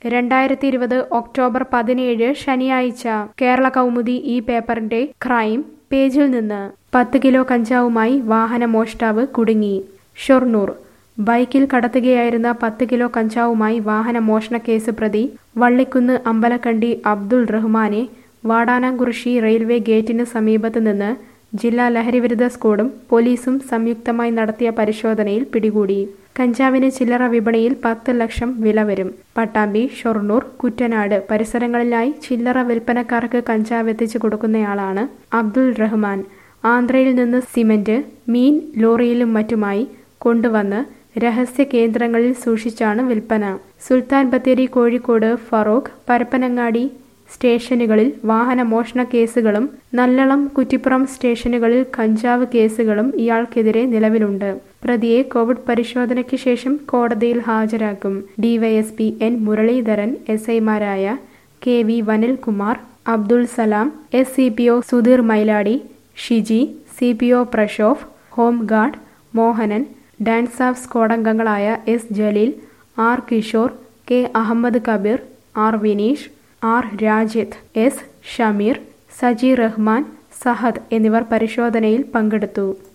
രണ്ടായിരത്തി ഇരുപത് ഒക്ടോബർ പതിനേഴ് ശനിയാഴ്ച കേരള കൗമുദി ഈ പേപ്പറിന്റെ ക്രൈം പേജിൽ നിന്ന് പത്ത് കിലോ കഞ്ചാവുമായി വാഹന മോഷ്ടാവ് കുടുങ്ങി ഷൊർണൂർ ബൈക്കിൽ കടത്തുകയായിരുന്ന പത്ത് കിലോ കഞ്ചാവുമായി വാഹന മോഷണ കേസ് പ്രതി വള്ളിക്കുന്ന് അമ്പലക്കണ്ടി അബ്ദുൾ റഹ്മാനെ വാടാനാംകുറിശി റെയിൽവേ ഗേറ്റിന് സമീപത്ത് നിന്ന് ജില്ലാ ലഹരിവിരുദ്ധ സ്ക്വാഡും പോലീസും സംയുക്തമായി നടത്തിയ പരിശോധനയിൽ പിടികൂടി കഞ്ചാവിന് ചില്ലറ വിപണിയിൽ പത്ത് ലക്ഷം വില വരും പട്ടാമ്പി ഷൊർണൂർ കുറ്റനാട് പരിസരങ്ങളിലായി ചില്ലറ വിൽപ്പനക്കാർക്ക് കഞ്ചാവ് എത്തിച്ചു കൊടുക്കുന്നയാളാണ് അബ്ദുൾ റഹ്മാൻ ആന്ധ്രയിൽ നിന്ന് സിമന്റ് മീൻ ലോറിയിലും മറ്റുമായി കൊണ്ടുവന്ന് രഹസ്യ കേന്ദ്രങ്ങളിൽ സൂക്ഷിച്ചാണ് വിൽപ്പന സുൽത്താൻ ബത്തേരി കോഴിക്കോട് ഫറോക്ക് പരപ്പനങ്ങാടി സ്റ്റേഷനുകളിൽ വാഹന മോഷണ കേസുകളും നല്ലളം കുറ്റിപ്പുറം സ്റ്റേഷനുകളിൽ കഞ്ചാവ് കേസുകളും ഇയാൾക്കെതിരെ നിലവിലുണ്ട് പ്രതിയെ കോവിഡ് പരിശോധനയ്ക്ക് ശേഷം കോടതിയിൽ ഹാജരാക്കും ഡിവൈഎസ്പി എൻ മുരളീധരൻ എസ് ഐമാരായ K V Vanilkumar Abdul Salam S C P O Sudheer Myladi Shiji C P O Prashof home guard Mohanan DANSAF സ്ക്വാഡംഗങ്ങളായ S Jaleel R Kishore K Ahammed Kabeer R Vineesh R Rajith S Shameer Saji Rahman Sahad എന്നിവർ പരിശോധനയിൽ പങ്കെടുത്തു